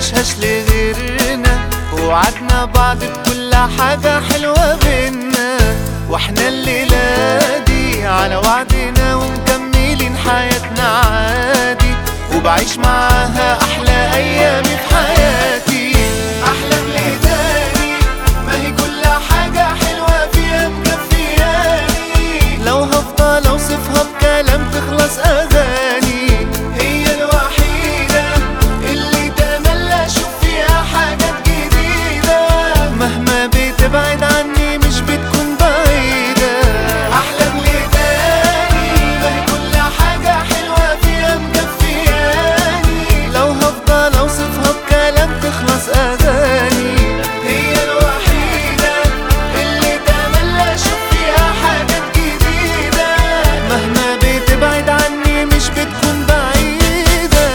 نعيشهاش لغيرنا ووعدنا بعض بكل حاجة حلوة بينا واحنا الليلة دي على وعدنا ومكملين حياتنا عادي وبعيش معاها أحلى أيامي في حياتي أحلام ليداني ما هي كل حاجة حلوة فيها مكفياني لو هفضل أوصفها بكلام تخلص أغاني هي الوحيدة اللي تملى أشوف فيها حاجات جديدة مهما بتبعد عني مش بتكون بعيدة أحلام ليداني ما هي كل حاجة حلوة فيها مكفياني لو هفضل أوصفها بكلام تخلص أغاني هي الوحيدة اللي تملى أشوف فيها حاجات جديدة مهما بتبعد عني مش بتكون بعيدة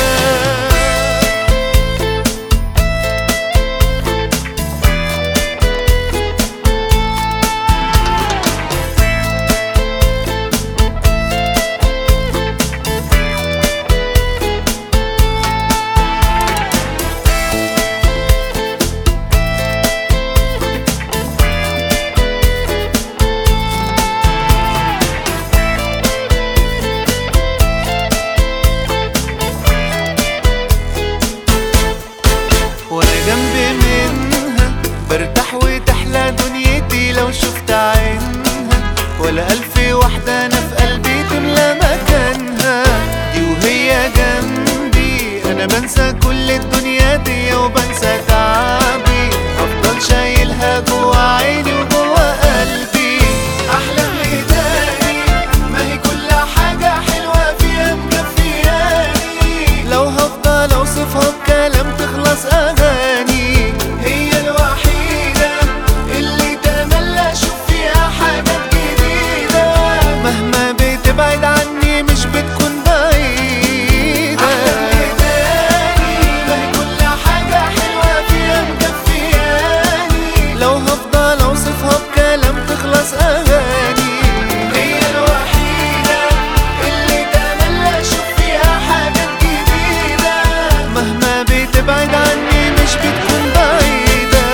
وانا جنبي منها برتاح وتحلى دنيتي لو شفت عينها ولا ألف واحدة أنا في قلبي تملى مكانها دي وهي جنبي أنا بنسى كل الدنيا دي وبنسى تعبي أفضل شايلها جوا عيني وجوا قلبي أحلام ليداني ما هي كل حاجة حلوة فيها مكفياني لو هفضل أوصفها بكلام تخلص أغاني هي الوحيدة اللي تملى أشوف فيها حاجات جديدة مهما بتبعد عني مش بتكون بعيدة ما هي كل حاجة حلوة فيها مكفياني لو هفضل أوصفها بكلام تخلص أغاني هي الوحيدة اللي تملى أشوف فيها حاجات جديدة مهما بتبعد عني مش بتكون بعيدة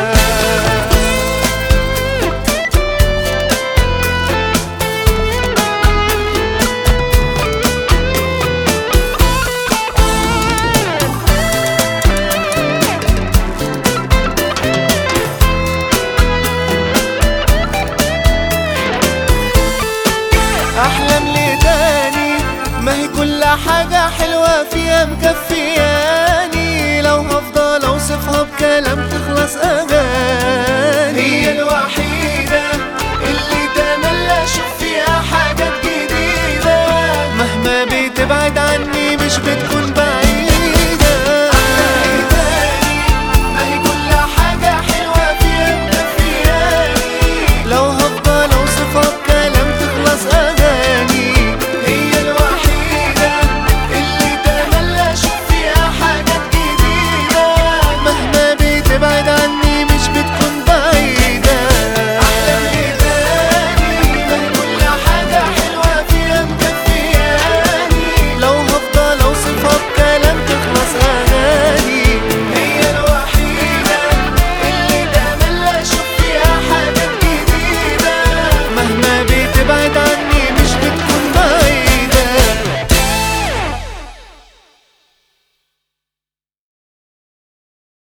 احلام ليداني ما هي كل حاجة حلوة فيها مكفياني لو هفضل اوصفها بكلام تخلص اغاني